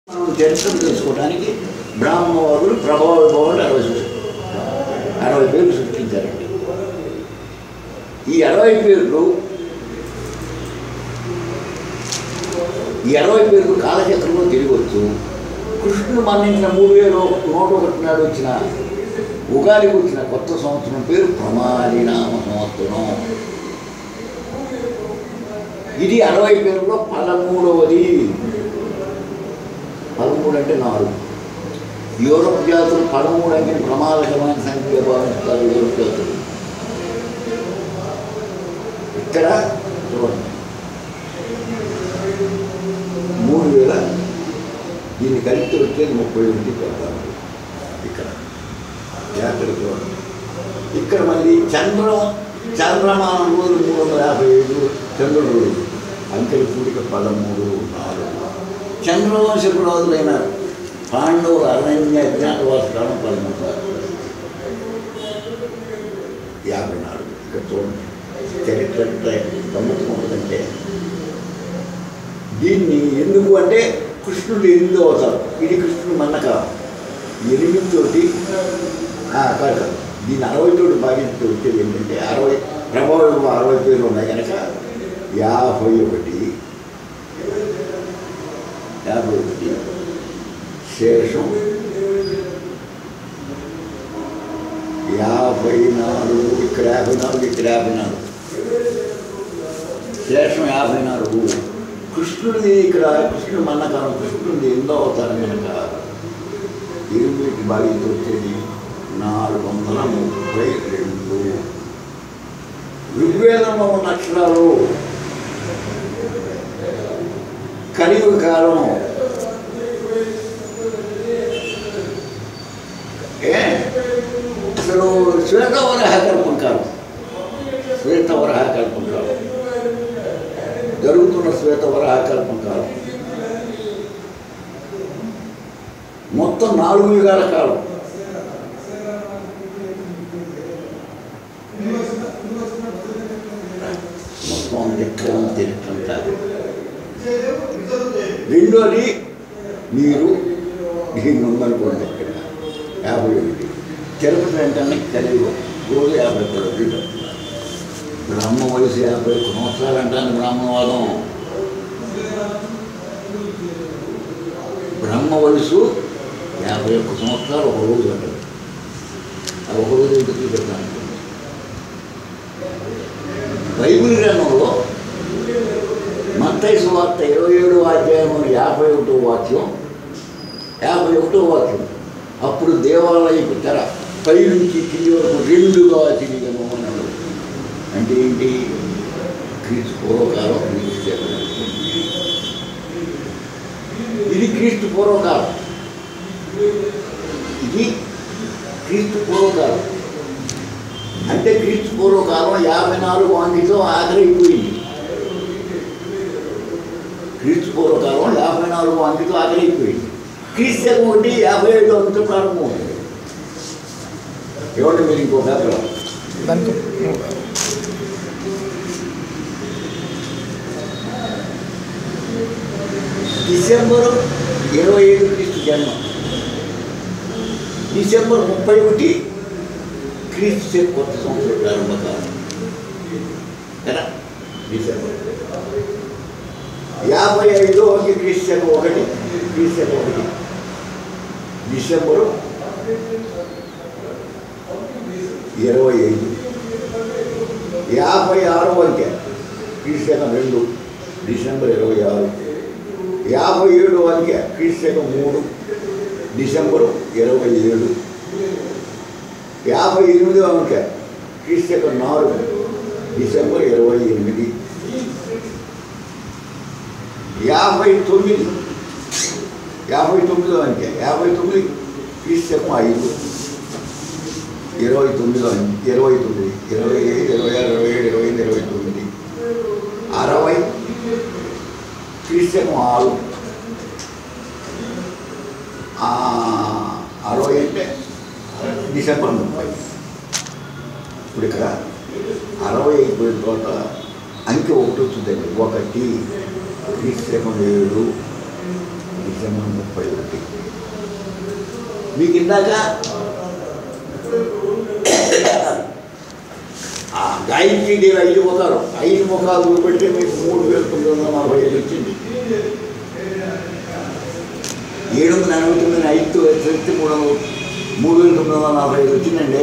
మనం చరిత్ర తెలుసుకోవడానికి బ్రాహ్మణవాదులు ప్రభావ విభవాలు అరవై సృష్టి అరవై పేర్లు సృష్టించారండి ఈ అరవై పేర్లు ఈ అరవై పేర్లు కాలచక్రంలో తిరగవచ్చు కృష్ణుడు మరణించిన మూడు వేలు నూట ఒకటి నాడు వచ్చిన ఉగాదికి వచ్చిన కొత్త సంవత్సరం పేరు ప్రమాదినామ సంవత్సరం ఇది అరవై పేర్లలో పదమూడవది పదమూడు అంటే నాలుగు యూరోప్ జాతులు పదమూడు అంటే ప్రమాదకరమైన సంఖ్య భావిస్తారు యూరోప్ జాతులు ఇక్కడ చూడండి మూడు వేల దీన్ని కలిపి వచ్చేది ముప్పై ఒకటి పెడతారు ఇక్కడ జాగ్రత్త చూడండి ఇక్కడ మళ్ళీ చంద్రం చంద్రమానం రోజులు మూడు వందల యాభై ఐదు చంద్రుడు రోజు అంకెల కూడిక పదమూడు నాలుగు చంద్రవంశపు రోజులైన పాండవుల అరణ్య అజ్ఞాతవాస కాలం పదమూడు యాభై నాలుగు ఇక్కడ చూడండి చరిత్ర గమ్మత్తుకుంటుందంటే దీన్ని ఎందుకు అంటే కృష్ణుడు ఎనిమిది అవుతారు ఇది కృష్ణుడు మన్నక ఎనిమిది తోటి కాదు కాదు. దీన్ని అరవై తోటి భాగించి వచ్చేది ఏంటంటే అరవై ప్రభావం అరవై పేర్లు ఉన్నాయి కనుక యాభై ఒకటి యాభై ఒకటి శేషం యాభై నాలుగు ఇక్కడ యాభై నాలుగు ఇక్కడ యాభై నాలుగు శేషం యాభై నాలుగు కృష్ణుడిది ఇక్కడ కృష్ణుడు మన్నకాలం కృష్ణుడిది ఎన్నో అవతారం కనుక ఎనిమిది భాగ్యంతో వచ్చేది నాలుగు వందల ముప్పై రెండు ఋగ్వేదంలో ఉన్న అక్షరాలు కలియుగ కాలం ఏ అసలు శ్వేతవరహ కల్పం కాలం శ్వేతవరహ కల్పం కాలం జరుగుతున్న శ్వేతవరహ కల్పం కాలం మొత్తం నాలుగు యుగాల కాలం మొత్తం దిక్కం తిరగటం కాదు రెండోది మీరు దీన్ని ఉందనుకోండి ఇక్కడ యాభై ఒకటి తిరుపతి వెంటనే కలిగి రోజు యాభై ఒకటి బ్రహ్మ వయసు యాభై ఒక్క సంవత్సరాలు అంటాను బ్రాహ్మణవాదం బ్రహ్మ వయసు యాభై ఒక్క సంవత్సరాలు ఒక రోజు అంటారు ఆ ఒక రోజు ఎందుకు పెడతాను బైబిల్ గ్రంథంలో మత్తయి సువార్త ఇరవై ఏడు అధ్యాయం యాభై ఒకటో వాక్యం యాభై ఒకటో వాక్యం అప్పుడు దేవాలయపు తెర పై నుంచి కింది వరకు రెండుగా తిరిగను అన్నాడు అంటే ఏంటి క్రీస్తు పూర్వకాలం క్రీస్తు శకం. ఇది క్రీస్తు పూర్వకాలం ఇది క్రీస్తు పూర్వకాలం అంటే క్రీస్తు పూర్వకాలం యాభై నాలుగు అంగితో ఆఖరైపోయింది క్రీస్తు పూర్వకాలం యాభై నాలుగు అంగితో ఆఖరైపోయింది క్రీస్తు శకం ఒకటి యాభై ఏడు అంగితో ప్రారంభమవుతుంది ఏమంటే మీరు ఇంకో పేపర్ దానికి డిసెంబర్ ఇరవై ఐదు క్రీస్తు జన్మ డిసెంబర్ ముప్పై ఒకటి క్రీస్తు శకం కొత్త సంవత్సరం ప్రారంభకాలం కదా డిసెంబర్ యాభై ఐదో ఒకటి క్రీస్తు శకం ఒకటి క్రీస్తు శకం ఒకటి డిసెంబరు ఇరవై ఐదు యాభై ఆరో అంకె క్రీస్తు శకం రెండు డిసెంబర్ ఇరవై ఆరు యాభై ఏడు అంకె క్రీస్తు శకం మూడు డిసెంబరు ఇరవై ఏడు యాభై ఎనిమిదో అంకె క్రీస్తు శకం నాలుగు డిసెంబర్ ఇరవై ఎనిమిది యాభై తొమ్మిది యాభై తొమ్మిదో అంకె యాభై తొమ్మిది క్రీస్తు శకం ఐదు ఇరవై తొమ్మిదో అంకె ఇరవై తొమ్మిది ఇరవై ఐదు ఇరవై ఆరు ఇరవై ఏడు ఇరవై ఎనిమిది ఇరవై తొమ్మిది అరవై క్రీస్తు శకం ఆరు ఆ, అరవై అంటే డిసెంబర్ ముప్పై ఇప్పుడు ఇక్కడ అరవై అయిపోయిన తర్వాత అంకె ఒకటి వచ్చిందండి ఒకటి క్రీస్తు శకం ఏడు డిసెంబర్ ముప్పై ఒకటి మీకు ఇందాక ఆ గాయత్రి దేవి ఐదు ముఖాలు ఐదు ముఖాలు చూపెడితే మీకు మూడు వేల తొమ్మిది వందల నలభై ఐదు వచ్చింది ఏడు వందల ఎనభై తొమ్మిది ఐదు వచ్చి మూడు వందల మూడు వేల తొమ్మిది వందల నలభై ఐదు వచ్చిందండి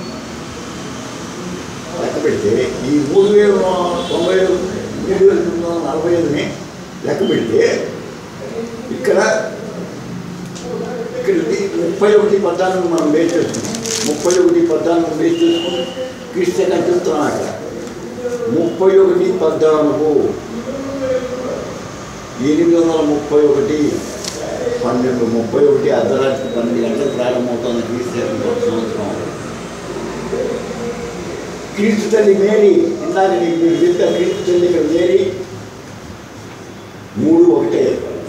లెక్క పెడితే ఈ మూడు వేల తొంభై ఐదు మూడు వేల తొమ్మిది వందల నలభై ఐదుని లెక్క పెడితే ఇక్కడ ఇక్కడ ఇది ముప్పై ఒకటి పద్నాలుగు మనం బేస్ చేసుకున్నాం ముప్పై ఒకటి పద్నాలుగు బేస్ చేసుకుని క్రిస్టియన్ చెప్తున్నాం అక్కడ ముప్పై ఒకటి పద్నాలుగు ఎనిమిది వందల ముప్పై ఒకటి పన్నెండు ముప్పై ఒకటి అర్ధరాత్రి పన్నెండు గంటలకు ప్రారంభమవుతుంది క్రీస్తు సంవత్సరం క్రీస్తు తల్లి మేరీ ఇందాక నీకు మీరు చెప్పారు క్రీస్తు తల్లి ఇక్కడ మేరీ మూడు ఒకటే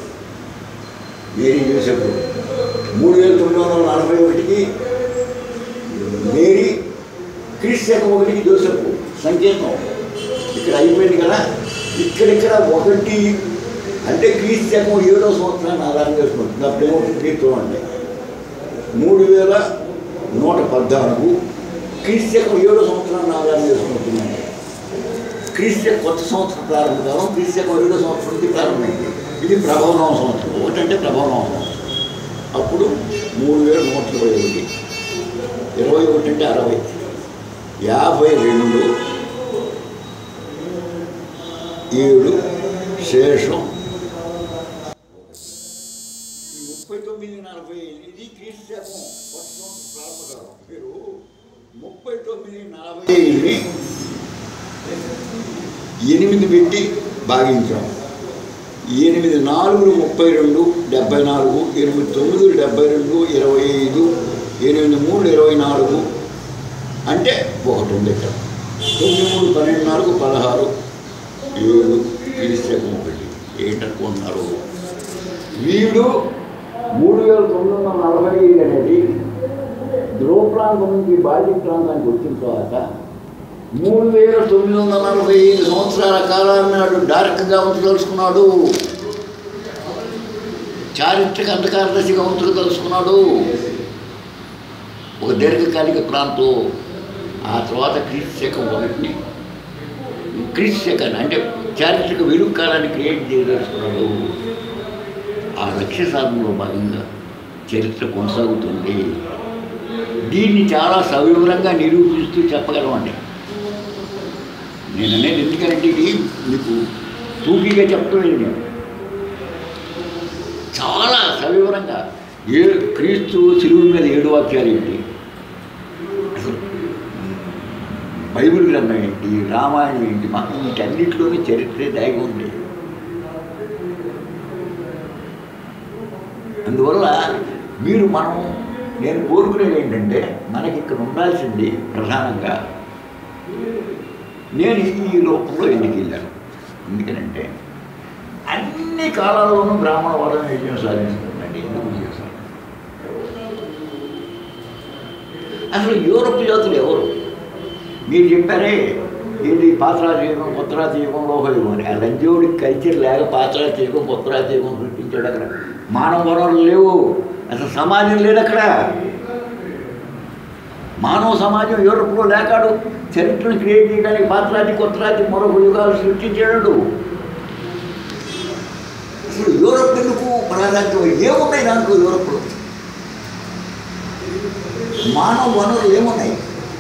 మేరీ యూసెఫ్ మూడు వేల తొమ్మిది వందల నలభై ఒకటికి మేరీ క్రీస్తు శకం ఒకటికి జోసెఫ్ సంకేతం ఇక్కడ అయిపోయింది కదా ఇక్కడిక్కడ ఒకటి అంటే క్రీస్తు శకం ఏడో సంవత్సరాన్ని ఆధారం చేసుకుంటుంది అప్పుడేమవుతుంది చూడండి మూడు వేల నూట పద్నాలుగు క్రీస్తు శకం ఏడో సంవత్సరాన్ని ఆధారం చేసుకుంటుందండి క్రీస్తు శకం కొత్త సంవత్సరం ప్రారంభం కాలం క్రీస్తు శకం ఏడో సంవత్సరం నుంచి ప్రారంభమైంది ఇది ప్రభావం సంవత్సరం ఒకటంటే ప్రభావం సంవత్సరం అప్పుడు మూడు వేల నూట ఇరవై ఒకటి ఇరవై ఒకటి అంటే అరవై యాభై రెండు ఏడు శేషం ఈ ముప్పై తొమ్మిది నలభై ఇది క్రీస్తు శకం కొత్త సంవత్సరం ప్రారంభకాలం మీరు ముప్పై తొమ్మిది నలభై ఐదుని ఎనిమిది పెట్టి భాగించాం ఎనిమిది నాలుగు ముప్పై రెండు డెబ్బై నాలుగు ఎనిమిది తొమ్మిది డెబ్బై రెండు ఇరవై ఐదు ఎనిమిది మూడు ఇరవై నాలుగు అంటే ఒకటి ఉంది ఇక్కడ తొమ్మిది మూడు పన్నెండు నాలుగు పదహారు ఏడు క్రీస్తకం ఒకటి ఏంటనుకుంటున్నారు వీడు మూడు వేల తొమ్మిది వందల నలభై ఐదు అనేది ధ్రువ ప్రాంతం నుంచి బాల్య ప్రాంతానికి వచ్చిన తర్వాత మూడు వేల తొమ్మిది వందల నలభై ఐదు సంవత్సరాల కాలాన్ని నాడు డార్క్గా ఉంచదలుచుకున్నాడు చారిత్రక అంధకారదశిగా ఉంచదలుచుకున్నాడు ఒక దీర్ఘకాలిక ప్రాంతం ఆ తర్వాత క్రీస్తు శకం ఒకటిని క్రీస్తు శకాన్ని అంటే చారిత్రక వెలుగు కాలాన్ని క్రియేట్ చేయదలుచుకున్నాడు ఆ లక్ష్య సాధనలో భాగంగా చరిత్ర కొనసాగుతుంది దీన్ని చాలా సవివరంగా నిరూపిస్తూ చెప్పగలమండి నేను అనేది ఎందుకంటే ఇది మీకు తూకీగా చెప్పలేదు నేను చాలా సవివరంగా ఏ క్రీస్తు సిలువు మీద ఏడు వాక్యాలు ఏంటి అసలు బైబిల్ గ్రంథం ఏంటి రామాయణం ఏంటి మాకు వీటన్నిటిలోనే చరిత్రే దాగి ఉంది అందువల్ల మీరు మనం నేను కోరుకునేది ఏంటంటే మనకి ఇక్కడ ఉండాల్సింది ప్రధానంగా నేను ఈ రూపంలో ఎందుకు వెళ్ళాను ఎందుకనంటే అన్ని కాలాల్లోనూ బ్రాహ్మణ వాదం విజయం సాధిస్తుందండి ఎందుకు విజయం సాధిస్తుంది అసలు యూరప్ జాతులు ఎవరు మీరు చెప్పారే ఇది పాత్రాది యుగం ఉత్తరాది యుగం లోహయుగం అని ఆ లంజోడికి కల్చర్ లేక పాత్రాది యుగం ఉత్తరాది యుగం సృష్టించాడు అక్కడ మానవ వనరులు లేవు అసలు సమాజం లేదు అక్కడ మానవ సమాజం యూరప్లో లేకాడు చరిత్రను క్రియేట్ చేయడానికి పాత్రాది కొత్తరాది మరొక యుగాలు సృష్టించాడు అసలు యూరప్ ఎందుకు ప్రాధాన్యత ఏమున్నాయి దాంట్లో యూరప్లో మానవ వనరులు ఏమున్నాయి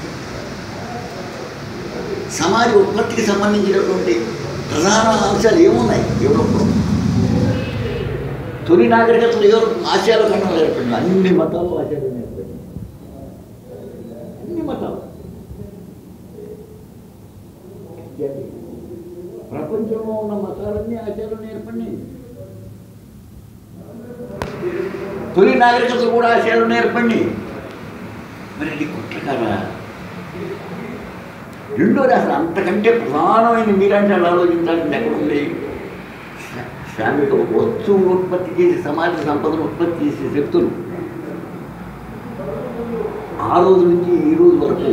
సమాజ ఉత్పత్తికి సంబంధించినటువంటి ప్రధాన అంశాలు ఏమున్నాయి యూరోప్లో తొలి నాగరికతలు యూరోప్ ఆసియాలో కన్నా ఏర్పడింది అన్ని మతాలు ఆసియాలో ఏర్పడింది అన్ని మతాలు ప్రపంచంలో ఉన్న మతాలన్నీ ఆసియాలో ఏర్పడినాయి తొలి నాగరికతలు కూడా ఆసియాలో ఏర్పడినాయి మరి అది కుట్రకారా రెండోది అసలు అంతకంటే ప్రధానమైన మీరంటే అలా ఆలోచించాల్సింది ఎక్కడ ఉంది శ్రా- శ్రామిక వస్తువులు ఉత్పత్తి చేసి సమాజ సంపదను ఉత్పత్తి చేసే శక్తులు ఆ రోజు నుంచి ఈ రోజు వరకు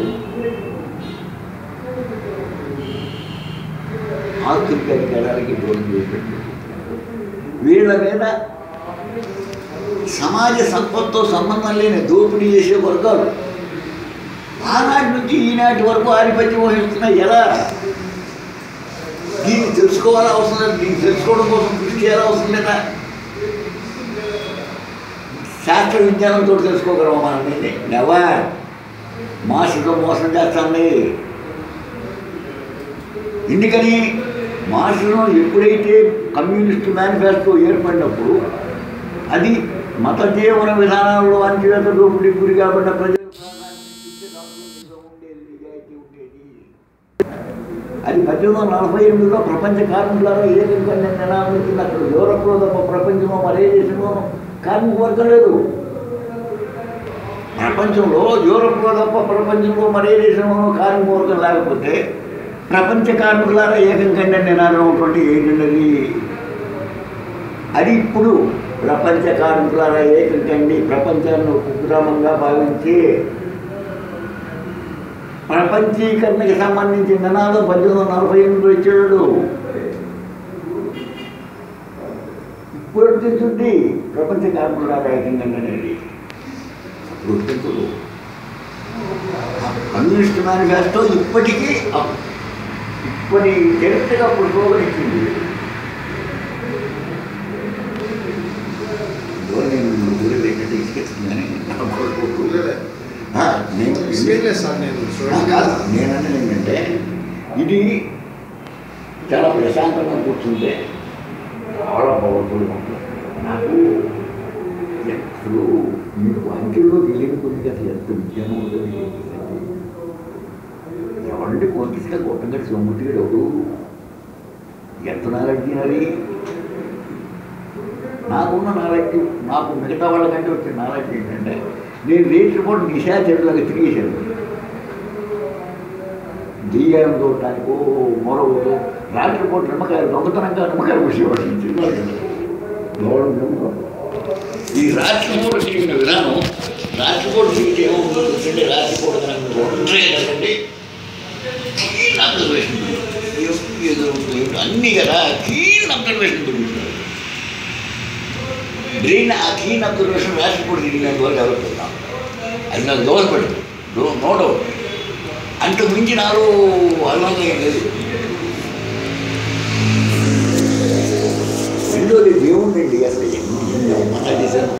ఆస్తులకి అధికారాలకి దూరం చేసినట్టు వీళ్ళ మీద సమాజ సంపత్తో సంబంధం లేని దోపిడీ చేసే వర్గాలు ఆనాటి నుంచి ఈనాటి వరకు ఆధిపత్యం వహిస్తున్నాయి ఎలా దీన్ని తెలుసుకోవాలా అవసరం లేదు దీన్ని తెలుసుకోవడం కోసం కృషి చేయాలా అవసరం లేదా శాస్త్ర విజ్ఞానంతో తెలుసుకోగలమా మనం నెవర్ మాసికం మోసం చేస్తుంది ఎందుకని మాసికం ఎప్పుడైతే కమ్యూనిస్ట్ మేనిఫెస్టో ఏర్పడినప్పుడు అది మత జీవన విధానంలో అంత్యవేత దోపిడీ గురి కాబడిన ప్రజలు ఉండేది నిజాయితీ ఉండేది అది పద్దెనిమిది వందల నలభై ఎనిమిదిలో ప్రపంచ కార్మికులలో ఏ విధంగా నినాదం వచ్చింది అక్కడ యూరప్లో తప్ప ప్రపంచంలో మరే దేశంలోనూ కార్మిక వర్గం లేదు ప్రపంచంలో యూరప్లో తప్ప ప్రపంచంలో మరే దేశంలోనూ కార్మిక వర్గం లేకపోతే ప్రపంచ కార్మికులారా ఏకంగా నినాదం ఉన్నటువంటి ఏంటన్నది అది ఇప్పుడు ప్రపంచ కార్మికులారా ఏకంకండి ప్రపంచాన్ని ఒక కుగ్రామంగా భావించి ప్రపంచీకరణకి సంబంధించిన నినాదం పద్దెనిమిది వందల నలభై ఎనిమిదిలో ఇచ్చాడు ఇప్పుడు తెలుస్తుంది ప్రపంచ కార్మికులారా ఏకంగా అనేది అప్పుడు తెలుసు కమ్యూనిస్ట్ మేనిఫెస్టో ఇప్పటికీ అప్- ఇప్పటి చరిత్రగా అప్పుడు స్లోగనిచ్చింది ఇదిగో నేను ఊరి ఏంటంటే ఇసుకెత్తుందని నా కొడుకు. ఆ, నేను ఇసుకెళ్ళలేదు సార్ నేను ఆ, చూడండి కాదు నేనన్నది ఏంటంటే ఇది చాలా ప్రశాంతంగా కూర్చుంటే చాలా పవర్ఫుల్గా ఉంటుంది నాకు ఎప్పుడు మీకు అంకెల్లో తెలియని కొద్దిగా అసలు ఎంత విజ్ఞానం ఉందో ఎవరంటే కొంత కొట్టగట్టి సొమ్ముట్టుగా ఎవడు ఎంత నాలెడ్జ్ అది నాకున్న నాలెడ్జ్ నాకు మిగతా వాళ్ళకంటే వచ్చిన నాలెడ్జ్ ఏంటంటే నేను రేట్లు కూడా నిశాచరులాగా తిరిగేశాను దెయ్యం చూడటానికో మరొకటి రాత్రిపూట నిమ్మకాయలు దొంగతనంగా నిమ్మకాయలు వచ్చేవాడు సినిమాలు కదా. బాగుంది నమ్మకం. ఈ రాత్రిపూట తిరిగిన విధానం రాత్రిపూట తిరిగి ఏమవుతుందో చూసండి రాత్రిపూట కనుక ఒంటరి కదండి కీన్ అబ్జర్వేషన్ ఏదో ఏదో అన్నీ కదా కీన్ అబ్జర్వేషన్ పెరుగుతుంది బ్రెయిన్ ఆ కీన్ అబ్జర్వేషన్ రాత్రిపూట తిరిగినంత వరకు డెవలప్ అవుతాం అది నాకు దోహదపడింది నో నో డౌట్ అంతకు మించి నాలో అల్లంగా ఏం లేదు రెండోది దేవుణ్ణి అసలు ఎన్ని ఎన్ని అవమానాలు చేశాను